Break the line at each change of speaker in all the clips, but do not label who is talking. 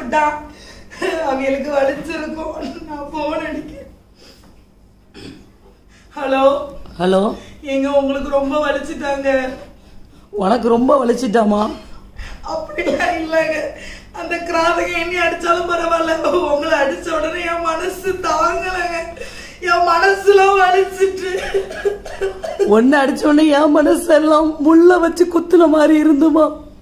விட்டான் அவங்களுக்கு வலிச்சிருக்கும் நான் போன் அடிக்கேன் ஹலோ
ஹலோ
எங்க உங்களுக்கு ரொம்ப வலிச்சிட்டாங்க
உனக்கு ரொம்ப வலிச்சிட்டாமா
அப்படிலாம் இல்லைங்க அந்த கிராதக எண்ணி அடிச்சாலும் பரவாயில்ல உங்களை அடிச்ச உடனே என் மனசு தாங்கலைங்க என் மனசுல வலிச்சிட்டு
ஒன்னு அடிச்ச உடனே என் மனசெல்லாம் முள்ள வச்சு குத்துன மாதிரி இருந்துமா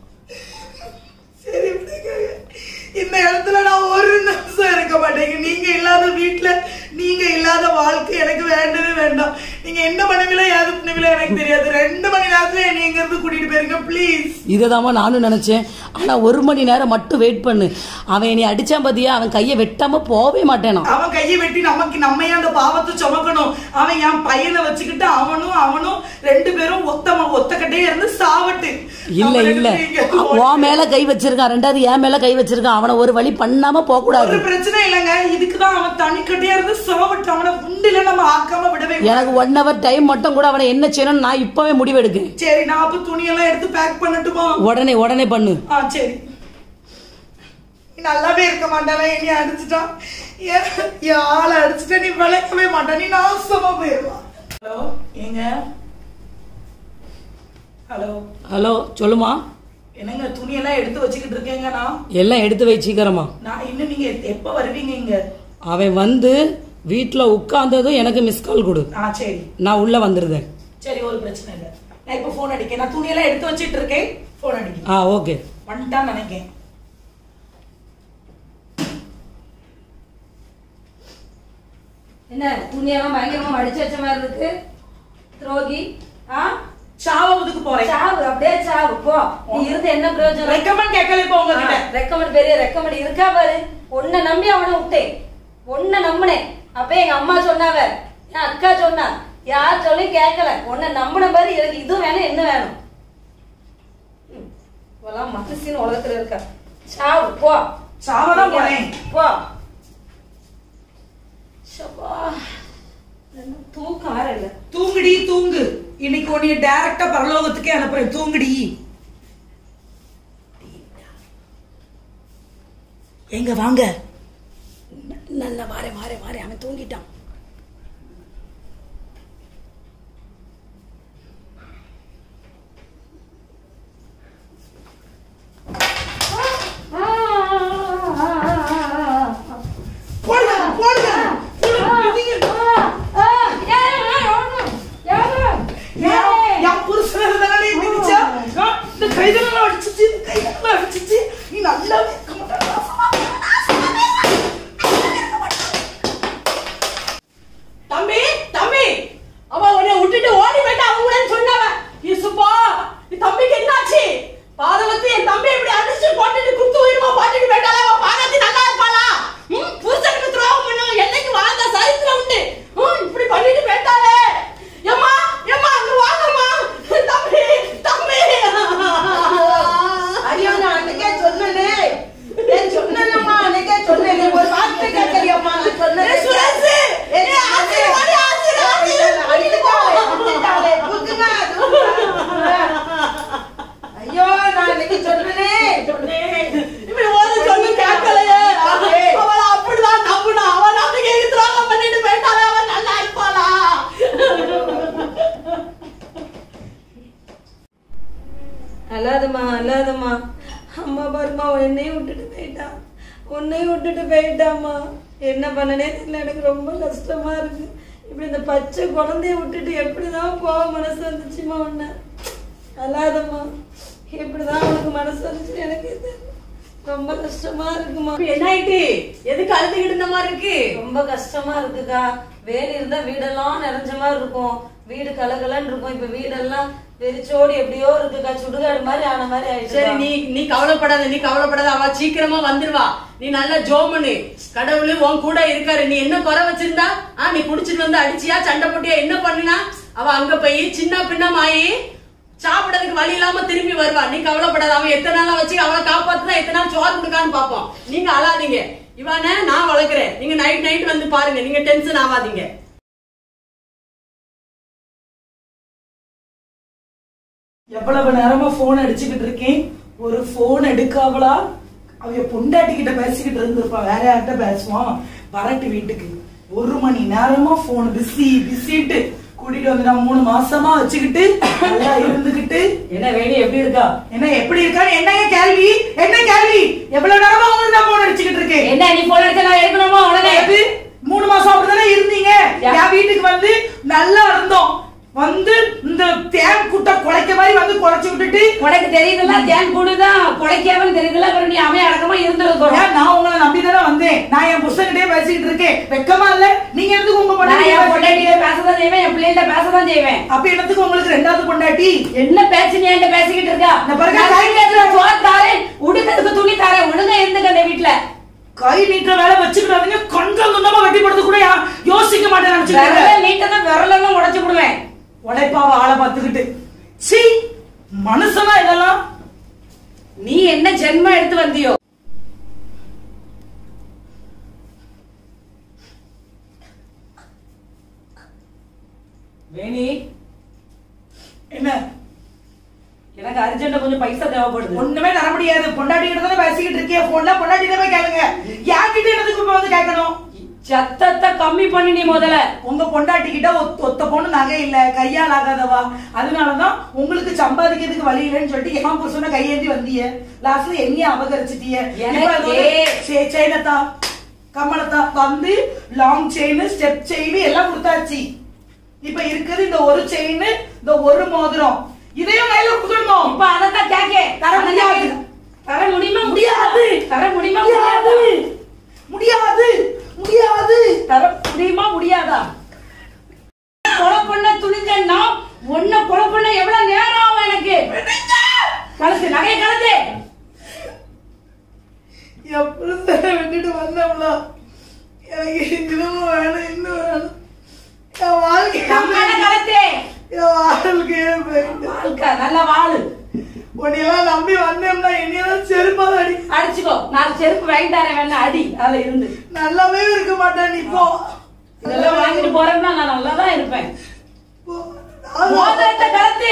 சரி விடுங்க. இந்த இடத்துல நான் ஒரு நிமிஷம் இருக்க மாட்டேங்க நீங்க இல்லாத வீட்ல நீங்க இல்லாத வாழ்க்கை எனக்கு வேண்டவே வேண்டாம் நீங்க என்ன பண்ணுவீங்களோ ஏது பண்ணுவீங்களோ எனக்கு தெரியாது ரெண்டு மணி நேரத்துல என்னை இங்க இருந்து கூட்டிட்டு போயிருங்க ப்ளீஸ்
இததாம்மா நானும் நினைச்சேன் ஆனா ஒரு மணி நேரம் மட்டும் வெயிட் பண்ணு அவன் என்னை அடிச்சான் பாத்தியா அவன் கையை வெட்டாம போவே மாட்டேனா
அவன் கையை வெட்டி நமக்கு நம்ம ஏன் அந்த பாவத்தை சுமக்கணும் அவன் என் பையனை வச்சுக்கிட்டு அவனும் அவனும் ரெண்டு பேரும் ஒத்த ஒத்தக்கட்டையே இருந்து சாவட்டு
இல்ல
நம்ம ரெண்டு
இல்ல
பேரும் இங்க இருந்து
உன் மேல கை வச்சிருக்கான் ரெண்டாவது என் மேல கை வச்சிருக்கான் அவனை ஒரு வழி பண்ணாம போக கூடாது
ஒரு பிரச்சனை இல்லைங்க இதுக்குதான் அவன் தனிக்கட்டையா இருந்து சாவட்டு அவனை உண்டில நம்ம ஆக்காம விடவே கூடாது.
எனக்கு ஒன் ஹவர் டைம் மட்டும் கூட அவனை என்ன செய்யணும் நான் இப்பவே முடிவெடுக்கேன்
சரி நான் அப்ப துணியெல்லாம் எடுத்து பேக் பண்ணட்டுமா
உடனே உடனே பண்ணு
ஆ சரி நீ நல்லாவே இருக்க மாட்டானே நீ அடிச்சுட்டான் ஏன் என் ஆளை அடிச்சுட்டா நீ விளக்கவே மாட்டான் நீ நாசமா போயிடுவா ஹலோ ஏங்க ஹலோ
ஹலோ சொல்லுமா
என்னங்க துணியெல்லாம் எடுத்து வச்சுக்கிட்டு இருக்கேங்க நான்
எல்லாம் எடுத்து வை சீக்கிரமா
நான் இன்னும் நீங்க எப்ப வருவீங்க இங்க
அவன் வந்து வீட்டுல உட்கார்ந்ததும் எனக்கு மிஸ் கால் கொடு
ஆ சரி
நான் உள்ள வந்துருதேன்
சரி ஒரு பிரச்சனை இல்லை நான் இப்ப போன் அடிக்கேன் நான் துணியெல்லாம் எடுத்து வச்சிட்டு இருக்கேன் போன் அடிக்கேன்
ஆ ஓகே
வந்துட்டான்னு நினைக்கேன்
என்ன துணியெல்லாம் பயங்கரமா மடிச்சு வச்ச மாதிரி இருக்கு துரோகி ஆ
சாவதுக்கு போறேன்
சாவு அப்படியே சாவு போ நீ இருந்து என்ன பிரயோஜனம்
ரெக்கமெண்ட் கேட்கல இப்ப உங்ககிட்ட
ரெக்கமெண்ட் பெரிய ரெக்கமெண்ட் இருக்கா பாரு உன்னை நம்பி அவனை விட்டேன் உன்னை நம்பினேன் அப்ப எங்க அம்மா சொன்னாவ என் அக்கா சொன்னா யார் சொல்லி கேட்கல உன்னை நம்பின பாரு எனக்கு இது வேணும் என்ன வேணும் ம், இவெல்லாம் மனுஷின்னு உலகத்துல இருக்கா சாவு போ
சாவதான் போறேன்
போ சப்பா என்ன தூக்கம் வேற இல்ல
தூங்குடி தூங்கு இன்னைக்கு உன்னைய டைரக்டா பரலோகத்துக்கே அனுப்புறேன் தூங்குடி எங்க வாங்க
நல்ல வாரே வாரே வாரே அவன் தூங்கிட்டான்
போடுங்க போடுங்க மிதிங்க. ஏன் என் புருஷனை தானே நீ மிதிச்சா? ஆ, இந்த கைதெல்லாம் அடிச்சிச்சு இந்த கைதெல்லாம் அடிச்சிச்சு நீ நல்லாவே இருக்க மாட்டா
தம்பி தம்பி அவ உன்னை விட்டுட்டு ஓடி போயிட்டு அவங்க கூட சொன்னவ இசுப்பா என் தம்பிக்கு என்னாச்சு பாதவத்து என் தம்பி இப்படி அடிச்சு போட்டுட்டு குத்து உயிரமா போட்டுட்டு போயிட்டாலே அவ பாதத்தி நல்லா இருப்பாளா ம் புருஷனுக்கு துரோகம் பண்ணுங்க என்னைக்கு வாழ்ந்த சரித்திரம் உண்டு ம் இப்படி பண்ணிட்டு போயிட்டாலே ஏம்மா ஏம்மா அங்க வாங்கம்மா தம்பி தம்பி
ஐயோ நான் அன்னைக்கே சொன்னேனே ஏன் சொன்னேனம்மா அன்னைக்கே சொன்னேனே ஒரு வார்த்தை கேட்கலையம்மா நான் சொன்னேன்
ஏய், சுரேஷ்! ஏய், ஆசிரியர், வாடி, ஆசிரியர், ஆசிரியர்,
அடிச்சுட்டாளே, அடிச்சுட்டாளே, தூக்குங்க, தூக்குங்க. ஐயோ நான் அன்னைக்கு சொன்னேனே சொன்னேன்
இப்படி ஒரு சொல்லு கேட்கலையே அவள அப்படிதான் நம்புனா அவன் நம்பிக்கைக்கு துரோகம் பண்ணிட்டு போயிட்டாலே அவன் நல்லா இருப்பாளா
அல்லாதம்மா அல்லாதம்மா அம்மா பாருமா என்னையும் விட்டுட்டு போயிட்டா உன்னையும் விட்டுட்டு போயிட்டாம்மா என்ன பண்ணனே தெரியல எனக்கு ரொம்ப கஷ்டமா இருக்கு இப்படி இந்த பச்சை குழந்தைய விட்டுட்டு எப்படிதான் போக மனசு வந்துச்சுமா உன்னை அல்லாதம்மா எப்படிதான் உனக்கு மனசு வந்துச்சு எனக்கு தெரியல. ரொம்ப கஷ்டமா இருக்குமா
என்ன ஆயிட்டு எதுக்கு அழுதுகிட்டு இருந்த மாதிரி இருக்கு
ரொம்ப கஷ்டமா இருக்குக்கா வேலி இருந்தா வீடெல்லாம் நிறைஞ்ச மாதிரி இருக்கும் வீடு கலகலன்னு இருக்கும் இப்ப வீடெல்லாம் வெறிச்சோடி எப்படியோ இருக்குக்கா சுடுகாடு மாதிரி ஆன மாதிரி ஆயிடுச்சு
சரி நீ நீ கவலைப்படாத நீ கவலைப்படாத அவ சீக்கிரமா வந்துருவா நீ நல்லா ஜோமனு கடவுள் உன் கூட இருக்காரு நீ என்ன குறை வச்சிருந்தா ஆ நீ குடிச்சிட்டு வந்து அடிச்சியா சண்டை போட்டியா என்ன பண்ணுனா அவ அங்க போய் சின்ன பின்னமாயி சாப்பிடறதுக்கு வழி இல்லாம திரும்பி வருவா நீ கவலைப்படாத அவன் எத்தனை நாளா வச்சு அவளை காப்பாத்துனா எத்தனை நாள் சோறு கொடுக்கான்னு பாப்போம் நீங்க அழாதீங்க இவனை நான் வளர்க்குறேன் நீங்க நைட் நைட் வந்து பாருங்க நீங்க டென்ஷன் ஆகாதீங்க
எவ்வளவு நேரமா போன் அடிச்சுக்கிட்டு இருக்கேன் ஒரு போன் எடுக்காவளா அவங்க பொண்டாட்டி கிட்ட பேசிக்கிட்டு இருந்திருப்பான் வேற யார்கிட்ட பேசுவான் வரட்டு வீட்டுக்கு ஒரு மணி நேரமா போன் பிஸி பிஸிட்டு கூட்டிட்டு வந்து நான் மூணு மாசமா வச்சுக்கிட்டு நல்லா இருந்துகிட்டு
என்ன வேணி எப்படி இருக்கா
என்ன எப்படி இருக்கான்னு என்னங்க கேள்வி என்ன கேள்வி எவ்வளவு நேரமா உங்களுக்கு நான் போன் அடிச்சுக்கிட்டு இருக்கேன்
என்ன நீ போன் அடிச்சா நான் எடுக்கணுமா உடனே
அது மூணு மாசம் அப்படிதானே இருந்தீங்க என் வீட்டுக்கு வந்து நல்லா இருந்தோம் வந்து இந்த தேன் குட்டை குலைக்க மாதிரி வந்து குலைச்சு விட்டுட்டு
உனக்கு தெரியுதுல்ல தேன் கூடுதான் குலைக்காமன்னு தெரியுதுல்ல அப்புறம் நீ அமைய அடக்கமா இருந்துருக்கணும்
ஏன் நான் உங்களை நம்பி தானே வந்தேன் நான் என் புருஷன்கிட்டயே பேசிக்கிட்டு இருக்கேன் வெக்கமா இல்ல நீங்க எதுக்கு உங்க
நான் என்
பொண்டாட்டி
பொண்டாட்டிய பேசதான் செய்வேன் என் பிள்ளைகிட்ட பேசதான் செய்வேன்
அப்ப என்னத்துக்கு உங்களுக்கு ரெண்டாவது பொண்டாட்டி
என்ன பேச்சு நீ என்கிட்ட பேசிக்கிட்டு இருக்கா
இந்த பாருங்க,
நான்
கை
கேட்கிற சோறு தாரேன் உடுக்கிறதுக்கு துணி தாரேன் ஒழுங்கா இருந்துக்க அந்த வீட்டுல
கை நீட்டுற வேலை வச்சுக்கிட்டாதீங்க கண்கள் துண்டமா வெட்டி படுத்து கூட யா- யோசிக்க மாட்டேன்
விரல
நினைச்சுக்கிட்டு
நீட்டதான் விரலெல்லாம் உடைச்சு விடுவேன்
உழைப்பாவ ஆளை பார்த்துக்கிட்டு சீ மனுஷனா இதெல்லாம்
நீ என்ன ஜென்மம் எடுத்து வந்தியோ வேணி
என்ன
எனக்கு அர்ஜென்ட்டா கொஞ்சம் பைசா தேவைப்படுது
ஒண்ணுமே தர முடியாது பொண்டாட்டி கிட்ட தானே பேசிக்கிட்டு இருக்கேன் போன்ல பொண்டாட்டி போய் கேளுங்க யார்கிட்ட என்னதுக்கு இப்ப வந்து கேட்கணும்
சத்தத்தை கம்மி பண்ணி நீ முதல்ல
உங்க பொண்டாட்டி கிட்ட ஒத்த- ஒத்த பொண்ணு நகை இல்ல கையால் ஆகாதவா அதனாலதான் உங்களுக்கு சம்பாதிக்கிறதுக்கு வழி இல்லைன்னு சொல்லிட்டு என் புருஷனை கையேந்தி வந்தீங்க லாஸ்ட்ல என்னைய அபகரிச்சிட்டீங்க
எனக்கு-
செயினத்தா கம்மலத்தா வந்து லாங் செயின் ஸ்டெப் செயின் எல்லாம் கொடுத்தாச்சு இப்ப இருக்குது இந்த ஒரு செயின் இந்த ஒரு மோதிரம் இதையும் கையில கொடுத்துடணும்
இப்ப அதத்தான் கேக்க
தர முடியாது.
தர முடியுமா
முடியாது.
தர முடியுமா
முடியாது
முடியாதா
முடியாது முடியாது
தர முடியுமா முடியாதா கொலை பண்ண துணிஞ்சன்னா உன்னை கொலை பண்ண எவ்வளவு நேரம் ஆகும் எனக்கு கழுத்து நகைய கழுத்து
என் புருஷனை விட்டுட்டு வந்தோம்ல எனக்கு இன்னமும் வேணும் இன்னும் வேணும் என் வாழ்க்கை
கம்மான கழுத்து
என் வாழ்க்கையே போயிட்டு
வாழ்க்கை நல்ல வாழு
உன்னையெல்லாம் நம்பி வந்தோம்னா என்னையெல்லாம் செருப்பாக அடி
அடிச்சுக்கோ நான் செருப்பு வாங்கி தரேன் வேணா அடி அதுல இருந்து
நல்லாவே இருக்க மாட்டேன் நீ போ
இதெல்லாம் வாங்கிட்டு போறேன்னா நான் நல்லா தான் இருப்பேன்
போ.
மோதிரத்தை கழுத்து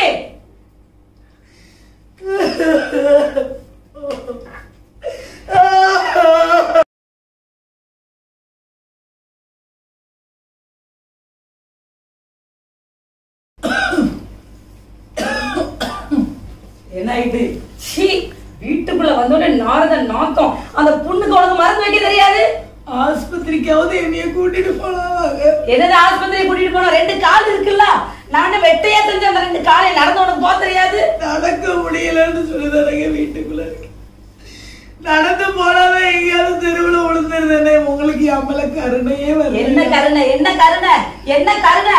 என்ன ஆயிட்டு சீ வீட்டுக்குள்ள வந்தோடனே நாரத நாத்தம் அந்த புண்ணுக்கு உனக்கு மருந்து வைக்க தெரியாது
ஆஸ்பத்திரிக்காவது என்னைய கூட்டிட்டு போனாங்க
என்னது ஆஸ்பத்திரி கூட்டிட்டு போனோம் ரெண்டு கால் இருக்குல்ல நான் வெட்டையா செஞ்ச அந்த ரெண்டு காலை நடந்து உனக்கு போக தெரியாது
நடக்க முடியலன்னு சொல்லுதானங்க வீட்டுக்குள்ள இருக்கு நடந்து போனாதான் எங்கேயாவது தெருவுல விழுந்துருந்தேனே உங்களுக்கு அம்மல கருணையே வருது
என்ன கருணை என்ன கருணை என்ன கருணை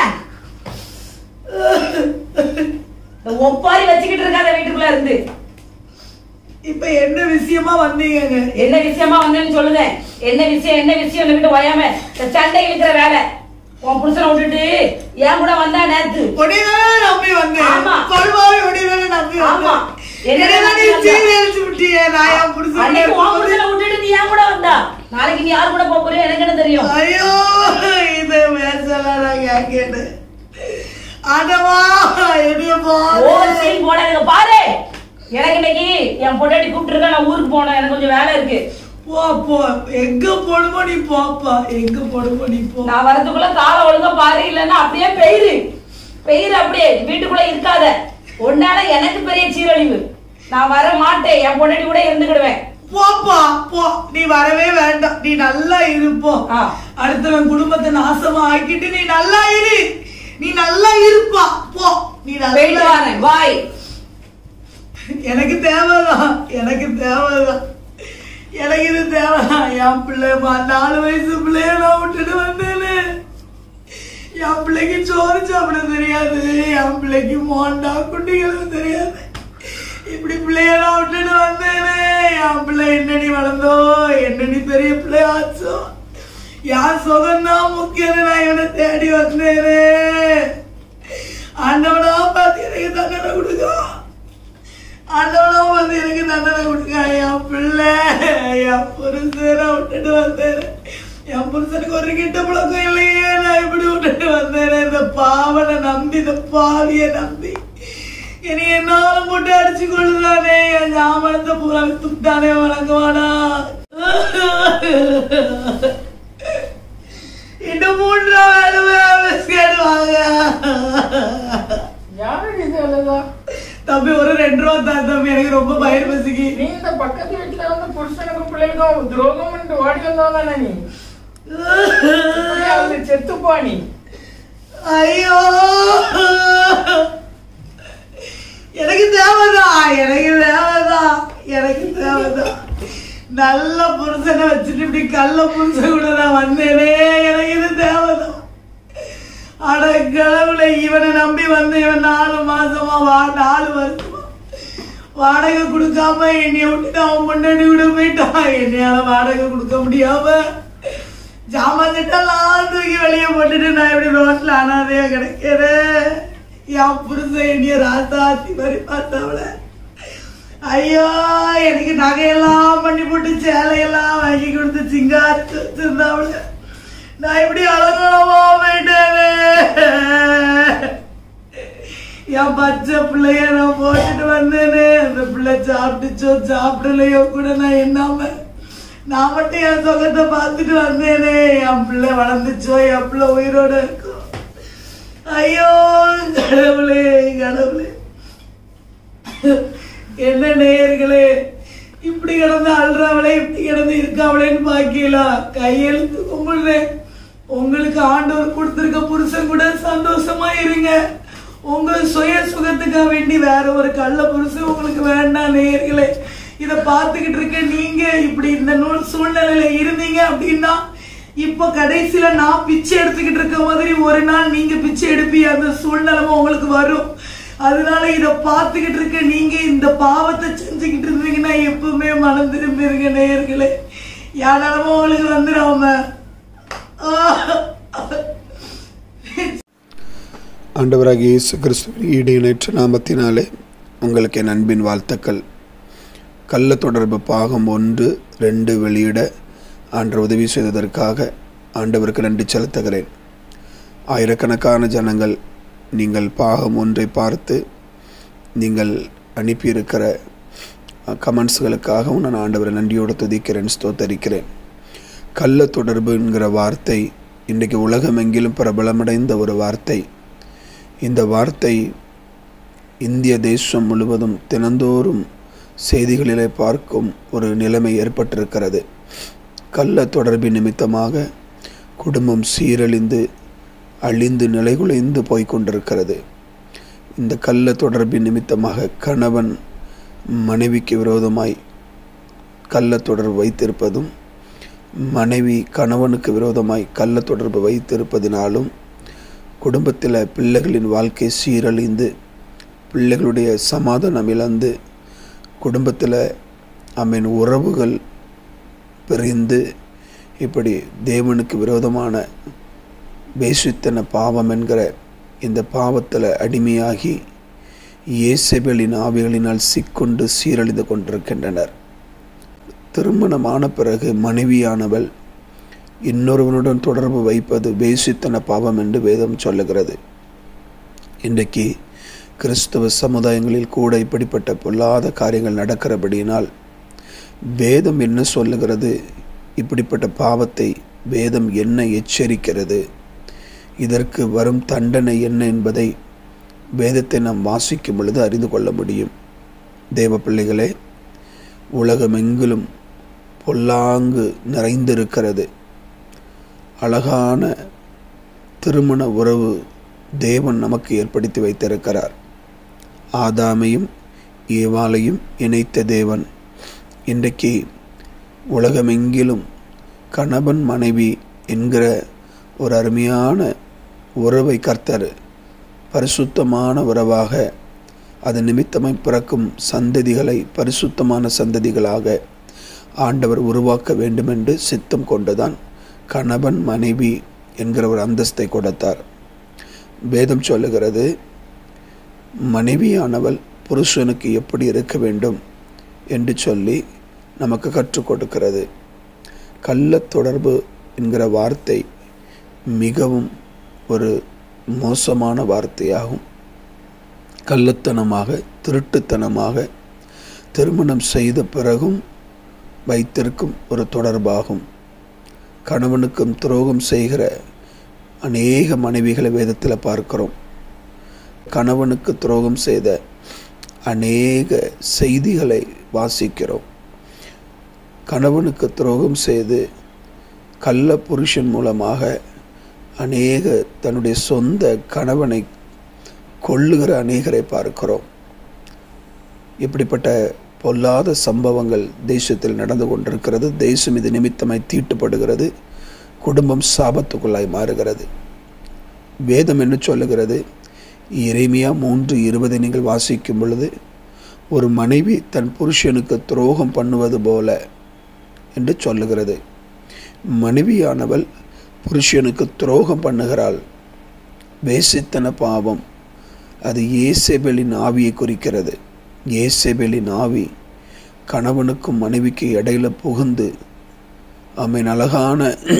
இந்த ஒப்பாரி வச்சுக்கிட்டு இருக்காத வீட்டுக்குள்ள இருந்து
இப்ப என்ன விஷயமா வந்தீங்க
என்ன விஷயமா வந்தேன்னு சொல்லுதேன் என்ன விஷயம் என்ன விஷயம் விட்டு வயாம இந்த சண்டை இழுக்கிற வேலை உன் புருஷனை விட்டுட்டு என் கூட வந்தா நேத்து
உடையதானே நம்பி வந்தேன்
ஆமா.
பழுவாவி உடையதானே நம்பி
ஆமா.
வந்தேன்
என்ன
என்னதானே
நம்பி
சீனி அடிச்சு விட்டியே நான் என் புடிச்சு
அன்னைக்கு உன் புருஷனை விட்டுட்டு நீ என் கூட வந்தா நாளைக்கு நீ யார் கூட போக போறியோ எனக்கு என்ன தெரியும்
ஐயோ இதை பேசலாம் நான் கேட்டேன் ஆண்டவா என்னைய
ஓ
பாரு
சீன் போடாதுங்க பாரு எனக்கு இன்னைக்கு என் பொண்டாட்டி கூப்பிட்டு நான் ஊருக்கு போனேன் எனக்கு கொஞ்சம் வேலை இருக்கு
போ போ எங்க போடுமோ நீ போப்பா எங்க போடுமோ நீ போ
நான் வரதுக்குள்ள காலை ஒழுங்கா பாரு இல்லைன்னா அப்படியே பெயிரு பெயிரு அப்படியே வீட்டுக்குள்ள இருக்காத உன்னால எனக்கு பெரிய சீரழிவு நான் வர மாட்டேன் என் பொண்டாட்டி கூட இருந்துக்கிடுவேன்
போப்பா போ நீ வரவே வேண்டாம் நீ நல்லா இருப்போ
ஆ.
அடுத்தவன் குடும்பத்தை நாசமா ஆக்கிட்டு நீ நல்லா இரு நீ நல்லா இருப்பா போ நீ
போயிட்டு
நல்லா
வரேன் பாய்
எனக்கு தேவைதான் எனக்கு தேவைதான் எனக்கு இது தேவைதான் என் பிள்ளை மா- நாலு வயசு பிள்ளைய நான் விட்டுட்டு வந்தேனே என் பிள்ளைக்கு சோறு சாப்பிட தெரியாது என் பிள்ளைக்கு மோண்டா குட்டிகளும் தெரியாது இப்படி பிள்ளைய நான் விட்டுட்டு வந்தேனே என் பிள்ளை என்னடி வளர்ந்தோ என்னடி பெரிய பிள்ளை ஆச்சோ என் சுகம்தான் முக்கியம் நான் இவனை தேடி வந்தேனே ஆண்டவனா பார்த்து எனக்கு தண்டனை கொடுக்குறான் ஆண்டவனா வந்து எனக்கு தண்டனை கொடுக்க என் பிள்ளை என் புருஷனை விட்டுட்டு வந்தேன் என் புருஷனுக்கு ஒரு கிட்ட பழக்கம் இல்லையே நான் இப்படி விட்டுட்டு வந்தேன் இந்த பாவனை நம்பி இந்த பாவிய நம்பி என்னை என்னாலும் போட்டு அடிச்சு கொள்ளுதானே என் ஜாமனத்தை பூரா வித்துட்டானே வணங்குவானா இன்னும் மூன்று நாள் வேலை கேடுவாங்க
யாரு இது அழகா
தம்பி ஒரு ரெண்டு ரூபா தான் தம்பி எனக்கு ரொம்ப பயிர் பசிக்கு
நீ இந்த பக்கத்து வீட்டுல வந்து புருஷனுக்கும் பிள்ளைகளுக்கும் துரோகம் பண்ணிட்டு ஓடி வந்தவன் தானே நீ இப்படியே அவளை செத்துப்பா நீ
ஐயோ எனக்கு தேவைதான் எனக்கு தேவைதான் எனக்கு தேவைதான் நல்ல புருஷனை வச்சுட்டு இப்படி கள்ள புருஷன் கூட நான் வந்தேனே எனக்கு இது தேவைதான் அட கடவுளை இவனை நம்பி வந்து இவன் நாலு மாசமா வா நாலு வருஷமா வாடகை கொடுக்காம என்னைய விட்டுட்டு அவன் முன்னாடி விட போயிட்டான் என்னையால வாடகை கொடுக்க முடியாம ஜாமான் திட்டெல்லாம் தூக்கி வெளியே போட்டுட்டு நான் இப்படி ரோட்ல அனாதையா கிடைக்கிறேன் என் புருஷன் என்னைய ராசாத்தி மாதிரி பார்த்தவள ஐயோ எனக்கு நகையெல்லாம் பண்ணி போட்டு சேலையெல்லாம் வாங்கி கொடுத்து சிங்காரித்து வச்சிருந்தாவள நான் இப்படி அழகலமா போயிட்டேனே என் பச்சை பிள்ளைய நான் போட்டுட்டு வந்தேனே அந்த பிள்ளை சாப்பிட்டுச்சோ சாப்பிடலையோ கூட நான் என்னாம நான் மட்டும் என் சொகத்தை பார்த்துட்டு வந்தேனே என் பிள்ளை வளர்ந்துச்சோ என் பிள்ளை உயிரோட இருக்கும் ஐயோ கடவுளே கடவுளே என்ன நேயர்களே இப்படி கிடந்து அழுறவளே இப்படி கிடந்து இருக்காவளேன்னு பாக்கலாம் கையெழுத்து கும்பிடுறேன் உங்களுக்கு ஆண்டவர் கொடுத்திருக்க புருஷன் கூட சந்தோஷமா இருங்க உங்க சுய சுகத்துக்காக வேண்டி வேற ஒரு கள்ள புருஷன் உங்களுக்கு வேண்டாம் நேயர்களே இத பார்த்துக்கிட்டு இருக்க நீங்க இப்படி இந்த நூல் சூழ்நிலையில இருந்தீங்க அப்படின்னா இப்ப கடைசியில நான் பிச்சை எடுத்துக்கிட்டு இருக்க மாதிரி ஒரு நாள் நீங்க பிச்சை எடுப்பீங்க அந்த சூழ்நிலைமை உங்களுக்கு வரும் அதனால இத பார்த்துக்கிட்டு இருக்க நீங்க இந்த பாவத்தை செஞ்சுக்கிட்டு இருந்தீங்கன்னா எப்பவுமே மனம் திரும்பிருங்க நேயர்களே யாராலும் உங்களுக்கு வந்துடாம
ஆண்டவராகிய இயேசு கிறிஸ்துவின் ஈடு இணைற்ற நாமத்தினாலே உங்களுக்கு என் அன்பின் வாழ்த்துக்கள் கள்ள தொடர்பு பாகம் ஒன்று ரெண்டு வெளியிட ஆண்டவர் உதவி செய்ததற்காக ஆண்டவருக்கு நன்றி செலுத்துகிறேன் ஆயிரக்கணக்கான ஜனங்கள் நீங்கள் பாகம் ஒன்றை பார்த்து நீங்கள் அனுப்பியிருக்கிற கமெண்ட்ஸ்களுக்காகவும் நான் ஆண்டவரை நன்றியோடு துதிக்கிறேன் ஸ்தோத்தரிக்கிறேன் கள்ள தொடர்பு என்கிற வார்த்தை இன்றைக்கு உலகமெங்கிலும் பிரபலமடைந்த ஒரு வார்த்தை இந்த வார்த்தை இந்திய தேசம் முழுவதும் தினந்தோறும் செய்திகளிலே பார்க்கும் ஒரு நிலைமை ஏற்பட்டிருக்கிறது கள்ள தொடர்பின் நிமித்தமாக குடும்பம் சீரழிந்து அழிந்து நிலைகுலைந்து போய்க்கொண்டிருக்கிறது இந்த கள்ள தொடர்பின் நிமித்தமாக கணவன் மனைவிக்கு விரோதமாய் கள்ள தொடர்பு வைத்திருப்பதும் மனைவி கணவனுக்கு விரோதமாய் கள்ள தொடர்பு வைத்திருப்பதினாலும் குடும்பத்தில் பிள்ளைகளின் வாழ்க்கை சீரழிந்து பிள்ளைகளுடைய சமாதானம் இழந்து குடும்பத்தில் அம்மன் உறவுகள் பிரிந்து இப்படி தேவனுக்கு விரோதமான பேசித்தன பாவம் என்கிற இந்த பாவத்தில் அடிமையாகி இயேசபேலின் ஆவிகளினால் சிக்கொண்டு சீரழிந்து கொண்டிருக்கின்றனர் திருமணமான பிறகு மனைவியானவள் இன்னொருவனுடன் தொடர்பு வைப்பது வேசித்தன பாவம் என்று வேதம் சொல்லுகிறது இன்றைக்கு கிறிஸ்தவ சமுதாயங்களில் கூட இப்படிப்பட்ட பொல்லாத காரியங்கள் நடக்கிறபடியினால் வேதம் என்ன சொல்லுகிறது இப்படிப்பட்ட பாவத்தை வேதம் என்ன எச்சரிக்கிறது இதற்கு வரும் தண்டனை என்ன என்பதை வேதத்தை நாம் வாசிக்கும் பொழுது அறிந்து கொள்ள முடியும் தேவ பிள்ளைகளே உலகமெங்கிலும் பொல்லாங்கு நிறைந்திருக்கிறது அழகான திருமண உறவு தேவன் நமக்கு ஏற்படுத்தி வைத்திருக்கிறார் ஆதாமையும் ஏவாளையும் இணைத்த தேவன் இன்றைக்கு உலகமெங்கிலும் கணவன் மனைவி என்கிற ஒரு அருமையான உறவை கர்த்தர் பரிசுத்தமான உறவாக அது நிமித்தமாய் பிறக்கும் சந்ததிகளை பரிசுத்தமான சந்ததிகளாக ஆண்டவர் உருவாக்க வேண்டுமென்று சித்தம் கொண்டுதான் கணவன் மனைவி என்கிற ஒரு அந்தஸ்தை கொடுத்தார் வேதம் சொல்லுகிறது மனைவியானவள் புருஷனுக்கு எப்படி இருக்க வேண்டும் என்று சொல்லி நமக்கு கற்றுக் கொடுக்கிறது கள்ள தொடர்பு என்கிற வார்த்தை மிகவும் ஒரு மோசமான வார்த்தையாகும் கள்ளத்தனமாக திருட்டுத்தனமாக திருமணம் செய்த பிறகும் வைத்திருக்கும் ஒரு தொடர்பாகும் கணவனுக்கும் துரோகம் செய்கிற அநேக மனைவிகளை வேதத்தில் பார்க்கிறோம் கணவனுக்கு துரோகம் செய்த அநேக செய்திகளை வாசிக்கிறோம் கணவனுக்கு துரோகம் செய்து கள்ள புருஷன் மூலமாக அநேக தன்னுடைய சொந்த கணவனை கொள்ளுகிற அநேகரை பார்க்கிறோம் இப்படிப்பட்ட பொல்லாத சம்பவங்கள் தேசத்தில் நடந்து கொண்டிருக்கிறது தேசம் இது நிமித்தமாய் தீட்டுப்படுகிறது குடும்பம் சாபத்துக்குள்ளாய் மாறுகிறது வேதம் என்ன சொல்லுகிறது இறைமையா மூன்று இருபதை நீங்கள் வாசிக்கும் பொழுது ஒரு மனைவி தன் புருஷனுக்கு துரோகம் பண்ணுவது போல என்று சொல்லுகிறது மனைவியானவள் புருஷனுக்கு துரோகம் பண்ணுகிறாள் வேசித்தன பாவம் அது ஏசேபெலின் ஆவியை குறிக்கிறது ஏசேபெலின் ஆவி கணவனுக்கும் மனைவிக்கு இடையில புகுந்து அவன் அழகான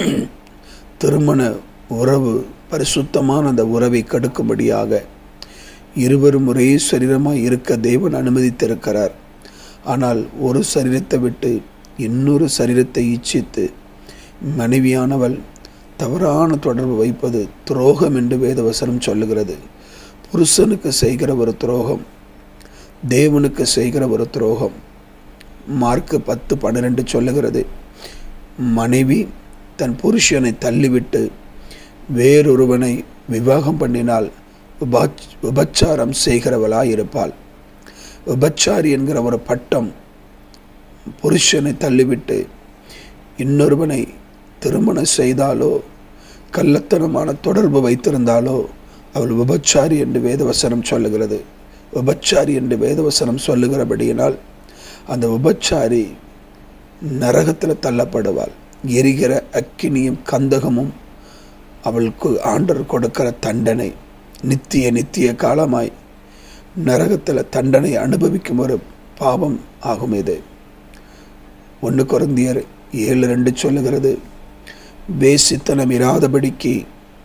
திருமண உறவு பரிசுத்தமான அந்த உறவை கடுக்கும்படியாக இருவரும் ஒரே சரீரமாக இருக்க தேவன் அனுமதித்திருக்கிறார் ஆனால் ஒரு சரீரத்தை விட்டு இன்னொரு சரீரத்தை இச்சித்து மனைவியானவள் தவறான தொடர்பு வைப்பது துரோகம் என்று வேதவசனம் சொல்லுகிறது புருஷனுக்கு செய்கிற ஒரு துரோகம் தேவனுக்கு செய்கிற ஒரு துரோகம் மார்க்கு பத்து பன்னிரெண்டு சொல்லுகிறது மனைவி தன் புருஷனை தள்ளிவிட்டு வேறொருவனை விவாகம் பண்ணினால் விபாச் விபச்சாரம் செய்கிறவளாய் இருப்பாள் விபச்சாரி என்கிற ஒரு பட்டம் புருஷனை தள்ளிவிட்டு இன்னொருவனை திருமணம் செய்தாலோ கள்ளத்தனமான தொடர்பு வைத்திருந்தாலோ அவள் விபச்சாரி என்று வேதவசனம் சொல்லுகிறது விபச்சாரி என்று வேதவசனம் சொல்லுகிறபடியினால் அந்த விபச்சாரி நரகத்தில் தள்ளப்படுவாள் எரிகிற அக்கினியும் கந்தகமும் அவளுக்கு ஆண்டர் கொடுக்கிற தண்டனை நித்திய நித்திய காலமாய் நரகத்தில் தண்டனை அனுபவிக்கும் ஒரு பாவம் ஆகும் இது ஒன்று குறந்தியர் ஏழு ரெண்டு சொல்லுகிறது வேசித்தனம் இராதபடிக்கு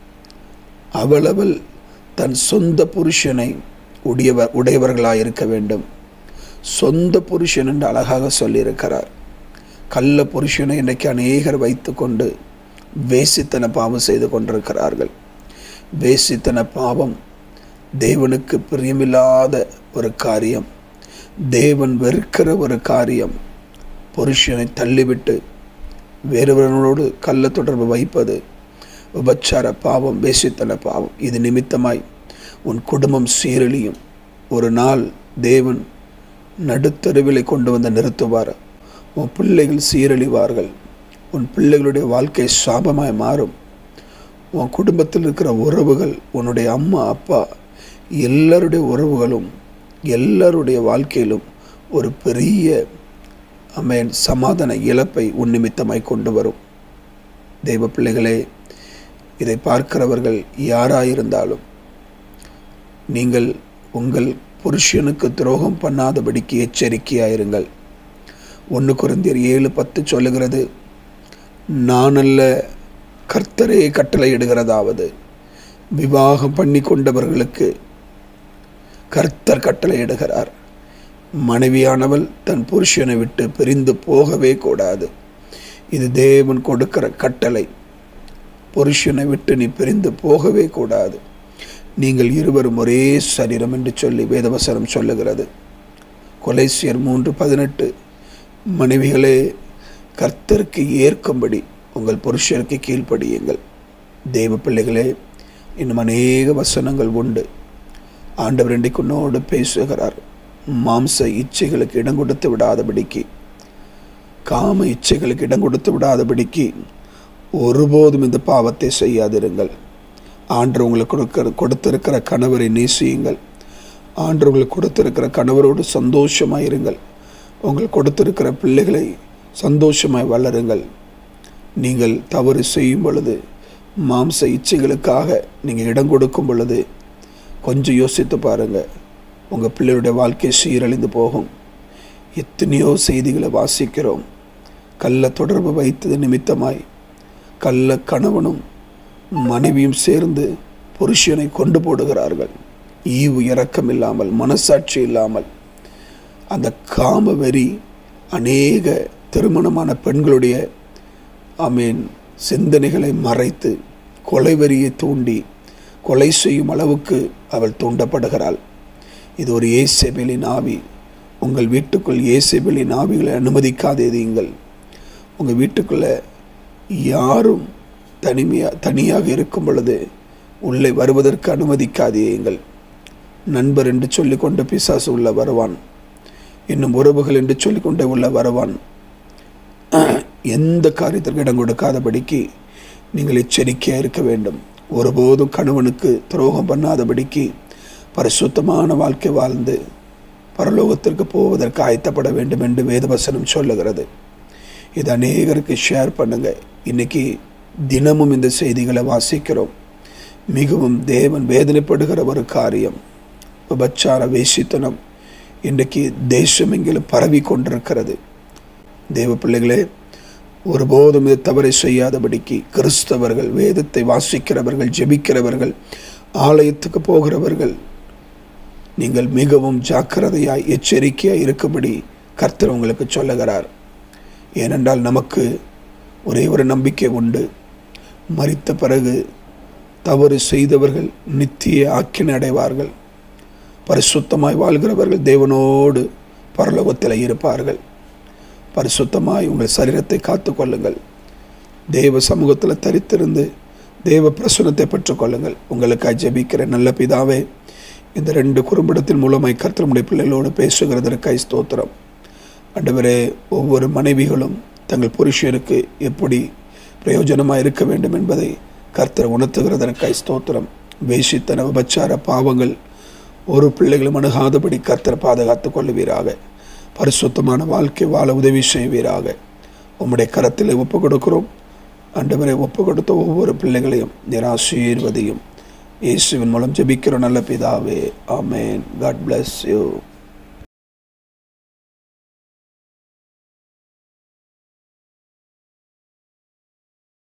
அவளவள் தன் சொந்த புருஷனை உடையவர் உடையவர்களாக இருக்க வேண்டும் சொந்த புருஷன் என்று அழகாக சொல்லியிருக்கிறார் கள்ள புருஷனை இன்றைக்கு அநேகர் வைத்துக்கொண்டு வேசித்தன பாவம் செய்து கொண்டிருக்கிறார்கள் வேசித்தன பாவம் தேவனுக்கு பிரியமில்லாத ஒரு காரியம் தேவன் வெறுக்கிற ஒரு காரியம் புருஷனை தள்ளிவிட்டு வேறொருவனோடு கள்ள தொடர்பு வைப்பது விபச்சார பாவம் வேசித்தன பாவம் இது நிமித்தமாய் உன் குடும்பம் சீரழியும் ஒரு நாள் தேவன் நடுத்தருவிலை கொண்டு வந்து நிறுத்துவார் உன் பிள்ளைகள் சீரழிவார்கள் உன் பிள்ளைகளுடைய வாழ்க்கை சாபமாய் மாறும் உன் குடும்பத்தில் இருக்கிற உறவுகள் உன்னுடைய அம்மா அப்பா எல்லாருடைய உறவுகளும் எல்லாருடைய வாழ்க்கையிலும் ஒரு பெரிய அமேன் சமாதான இழப்பை உன் நிமித்தமாய் கொண்டு வரும் தெய்வ பிள்ளைகளே இதை பார்க்கிறவர்கள் யாராயிருந்தாலும் நீங்கள் உங்கள் புருஷனுக்கு துரோகம் பண்ணாதபடிக்கு எச்சரிக்கையாயிருங்கள் ஒன்று குறைந்தர் ஏழு பத்து சொல்லுகிறது நானல்ல கர்த்தரே கட்டளையிடுகிறதாவது விவாகம் பண்ணி கொண்டவர்களுக்கு கர்த்தர் கட்டளையிடுகிறார் மனைவியானவள் தன் புருஷனை விட்டு பிரிந்து போகவே கூடாது இது தேவன் கொடுக்கிற கட்டளை புருஷனை விட்டு நீ பிரிந்து போகவே கூடாது நீங்கள் இருவரும் ஒரே சரீரம் என்று சொல்லி வேதவசனம் சொல்லுகிறது கொலைசியர் மூன்று பதினெட்டு மனைவிகளே கர்த்தருக்கு ஏற்கும்படி உங்கள் புருஷருக்கு கீழ்ப்படியுங்கள் தெய்வ பிள்ளைகளே இன்னும் அநேக வசனங்கள் உண்டு ஆண்டவர் இன்றைக்கு உன்னோடு பேசுகிறார் மாம்ச இச்சைகளுக்கு இடம் கொடுத்து விடாதபடிக்கு காம இச்சைகளுக்கு இடம் கொடுத்து விடாதபடிக்கு ஒருபோதும் இந்த பாவத்தை செய்யாதிருங்கள் ஆண்டு உங்களுக்கு கொடுக்கிற கொடுத்திருக்கிற கணவரை நேசியுங்கள் ஆண்டு உங்களுக்கு கொடுத்திருக்கிற கணவரோடு சந்தோஷமாக இருங்கள் உங்களுக்கு கொடுத்திருக்கிற பிள்ளைகளை சந்தோஷமாய் வளருங்கள் நீங்கள் தவறு செய்யும் பொழுது மாம்ச இச்சைகளுக்காக நீங்கள் இடம் கொடுக்கும் பொழுது கொஞ்சம் யோசித்து பாருங்கள் உங்கள் பிள்ளையுடைய வாழ்க்கை சீரழிந்து போகும் எத்தனையோ செய்திகளை வாசிக்கிறோம் கள்ள தொடர்பு வைத்தது நிமித்தமாய் கள்ள கணவனும் மனைவியும் சேர்ந்து புருஷனை கொண்டு போடுகிறார்கள் ஈவு இரக்கம் இல்லாமல் மனசாட்சி இல்லாமல் அந்த காம வெறி அநேக திருமணமான பெண்களுடைய ஆமீன் சிந்தனைகளை மறைத்து கொலை வெறியை தூண்டி கொலை செய்யும் அளவுக்கு அவள் தூண்டப்படுகிறாள் இது ஒரு ஏசெபெலின் ஆவி உங்கள் வீட்டுக்குள் ஏசெபெலின் ஆவிகளை அனுமதிக்காதேதீங்கள் உங்கள் வீட்டுக்குள்ளே யாரும் தனிமையா தனியாக இருக்கும் பொழுது உள்ளே வருவதற்கு அனுமதிக்காதீங்கள் நண்பர் என்று சொல்லிக்கொண்டு பிசாசு உள்ள வருவான் இன்னும் உறவுகள் என்று சொல்லிக்கொண்டே உள்ள வருவான் எந்த காரியத்திற்கு இடம் கொடுக்காதபடிக்கு நீங்கள் எச்சரிக்கையாக இருக்க வேண்டும் ஒருபோதும் கணவனுக்கு துரோகம் பண்ணாதபடிக்கு பரிசுத்தமான வாழ்க்கை வாழ்ந்து பரலோகத்திற்கு போவதற்கு ஆயத்தப்பட வேண்டும் என்று வேதவசனம் சொல்லுகிறது இது அநேகருக்கு ஷேர் பண்ணுங்க இன்னைக்கு தினமும் இந்த செய்திகளை வாசிக்கிறோம் மிகவும் தேவன் வேதனைப்படுகிற ஒரு காரியம் விபச்சார வேசித்தனம் இன்றைக்கு தேசம் எங்கிலும் பரவி கொண்டிருக்கிறது தேவ பிள்ளைகளே ஒருபோதும் இது தவறை செய்யாதபடிக்கு கிறிஸ்தவர்கள் வேதத்தை வாசிக்கிறவர்கள் ஜெபிக்கிறவர்கள் ஆலயத்துக்கு போகிறவர்கள் நீங்கள் மிகவும் ஜாக்கிரதையாய் எச்சரிக்கையாய் இருக்கும்படி கர்த்தர் உங்களுக்கு சொல்லுகிறார் ஏனென்றால் நமக்கு ஒரே ஒரு நம்பிக்கை உண்டு மறித்த பிறகு தவறு செய்தவர்கள் நித்திய ஆக்கினை அடைவார்கள் பரிசுத்தமாய் வாழ்கிறவர்கள் தேவனோடு பரலோகத்தில் இருப்பார்கள் பரிசுத்தமாய் உங்கள் சரீரத்தை காத்து கொள்ளுங்கள் தேவ சமூகத்தில் தரித்திருந்து தேவ பிரசுனத்தை பெற்றுக்கொள்ளுங்கள் உங்களுக்காக ஜெபிக்கிற நல்ல பிதாவே இந்த ரெண்டு குறும்படத்தின் மூலமாய் கர்த்தருடைய பிள்ளைகளோடு பேசுகிறதற்காய் ஸ்தோத்திரம் ஆண்டவரே ஒவ்வொரு மனைவிகளும் தங்கள் புருஷருக்கு எப்படி பிரயோஜனமாக இருக்க வேண்டும் என்பதை கர்த்தர் உணர்த்துகிறதற்காய் ஸ்தோத்திரம் வேசித்தன விபச்சார பாவங்கள் ஒரு பிள்ளைகளும் அணுகாதபடி கர்த்தர் பாதுகாத்துக் கொள்ளுவீராக பரிசுத்தமான வாழ்க்கை வாழ உதவி செய்வீராக உம்முடைய கரத்தில் ஒப்பு கொடுக்கிறோம் ஆண்டவரை ஒப்பு கொடுத்த ஒவ்வொரு பிள்ளைகளையும் நிராசீர்வதியும் இயேசுவின் மூலம் ஜெபிக்கிற நல்ல பிதாவே ஆமேன் காட் bless யூ